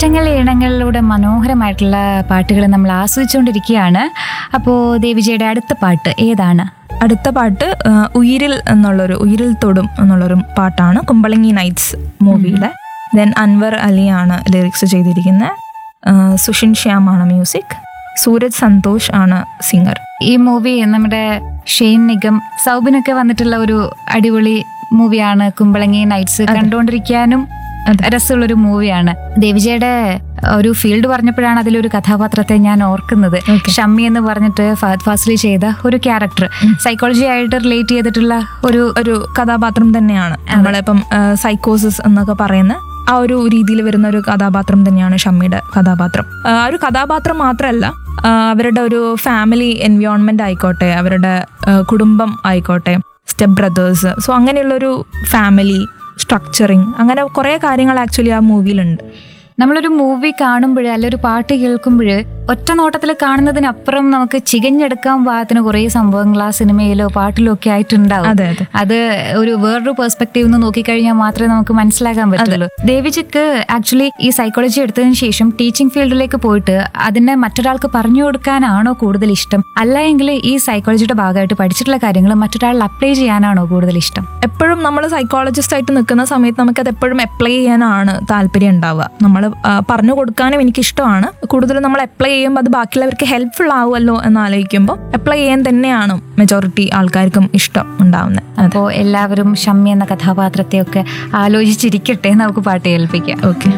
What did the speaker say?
ഇഷ്ടങ്ങൾ ഇണങ്ങളിലൂടെ മനോഹരമായിട്ടുള്ള പാട്ടുകൾ നമ്മൾ ആസ്വദിച്ചുകൊണ്ടിരിക്കുകയാണ് അപ്പോൾ ദേവിജയുടെ അടുത്ത പാട്ട് ഏതാണ് അടുത്ത പാട്ട് ആ, ഉയിരിൽ എന്നുള്ളൊരു ഉയിരിൽ തൊടും എന്നുള്ളൊരു പാട്ടാണ് കുമ്പളങ്ങി നൈറ്റ്സ് മൂവിയിലെ ദെൻ അൻവർ അലിയാണ് ലിറിക്സ് ചെയ്തിരിക്കുന്നത് ആ, സുഷിൻ ശ്യാമാണ് മ്യൂസിക് സൂരജ് സന്തോഷ് ആണ് സിംഗർ ഈ മൂവി നമ്മുടെ ഷെയ്ൻ നിഗം സൗബിനൊക്കെ വന്നിട്ടുള്ള ഒരു അടിപൊളി മൂവിയാണ് കുമ്പളങ്ങി നൈറ്റ്സ് കണ്ടുകൊണ്ടിരിക്കാനും രസമുള്ളൊരു മൂവിയാണ് ദേവിജയുടെ ഒരു ഫീൽഡ് പറഞ്ഞപ്പോഴാണ് അതിലൊരു കഥാപാത്രത്തെ ഞാൻ ഓർക്കുന്നത് ഷമ്മി എന്ന് പറഞ്ഞിട്ട് ഫഹദ് ഫാസിലി ചെയ്ത ഒരു ക്യാരക്ടർ സൈക്കോളജി ആയിട്ട് റിലേറ്റ് ചെയ്തിട്ടുള്ള ഒരു ഒരു കഥാപാത്രം തന്നെയാണ് നമ്മളിപ്പം സൈക്കോസിസ് എന്നൊക്കെ പറയുന്ന ആ ഒരു രീതിയിൽ വരുന്ന ഒരു കഥാപാത്രം തന്നെയാണ് ഷമ്മിയുടെ കഥാപാത്രം ആ ഒരു കഥാപാത്രം മാത്രമല്ല ആ, അവരുടെ ഒരു ഫാമിലി എൻവയോൺമെന്റ് ആയിക്കോട്ടെ അവരുടെ ആ, കുടുംബം ആയിക്കോട്ടെ സ്റ്റെപ്പ് ബ്രദേഴ്സ് സോ അങ്ങനെയുള്ളൊരു ഫാമിലി സ്ട്രക്ചറിങ് അങ്ങനെ കുറേ കാര്യങ്ങൾ ആക്ച്വലി ആ മൂവിയിലുണ്ട് നമ്മളൊരു മൂവി കാണുമ്പോൾ അല്ലെ ഒരു പാട്ട് കേൾക്കുമ്പോൾ ഒറ്റ നോട്ടത്തിൽ കാണുന്നതിനപ്പുറം നമുക്ക് ചികഞ്ഞെടുക്കാൻ പാകത്തിന് കുറേ സംഭവങ്ങൾ ആ സിനിമയിലോ പാട്ടിലോ ഒക്കെ ആയിട്ടുണ്ടാവും അതെ അതെ അത് ഒരു വേറൊരു പെർസ്പെക്റ്റീവ് നിന്ന് നോക്കിക്കഴിഞ്ഞാൽ മാത്രമേ നമുക്ക് മനസ്സിലാക്കാൻ പറ്റുള്ളൂ ദേവിജിക്ക് ആക്ച്വലി ഈ സൈക്കോളജി എടുത്തതിന് ശേഷം ടീച്ചിങ് ഫീൽഡിലേക്ക് പോയിട്ട് അതിനെ മറ്റൊരാൾക്ക് പറഞ്ഞു കൊടുക്കാനാണോ കൂടുതൽ ഇഷ്ടം അല്ല എങ്കിൽ ഈ സൈക്കോളജിയുടെ ഭാഗമായിട്ട് പഠിച്ചിട്ടുള്ള കാര്യങ്ങൾ മറ്റൊരാളിൽ അപ്ലൈ ചെയ്യാനാണോ കൂടുതൽ ഇഷ്ടം എപ്പോഴും നമ്മൾ സൈക്കോളജിസ്റ്റ് ആയിട്ട് നിൽക്കുന്ന സമയത്ത് നമുക്കത് എപ്പോഴും അപ്ലൈ ചെയ്യാനാണ് താല്പര്യം ഉണ്ടാവുക നമ്മൾ പറഞ്ഞു കൊടുക്കാനും എനിക്കിഷ്ടമാണ് കൂടുതലും നമ്മൾ അപ്ലൈ ചെയ്യുമ്പോൾ അത് ബാക്കിയുള്ളവർക്ക് ഹെൽപ്ഫുൾ ആവുമല്ലോ എന്ന് ആലോചിക്കുമ്പോൾ അപ്ലൈ ചെയ്യാൻ തന്നെയാണ് മെജോറിറ്റി ആൾക്കാർക്കും ഇഷ്ടം ഉണ്ടാവുന്നത് അപ്പോൾ എല്ലാവരും ഷമ്മി എന്ന കഥാപാത്രത്തെയൊക്കെ ആലോചിച്ചിരിക്കട്ടെ നമുക്ക് പാട്ട് കേൾപ്പിക്കാം ഓക്കെ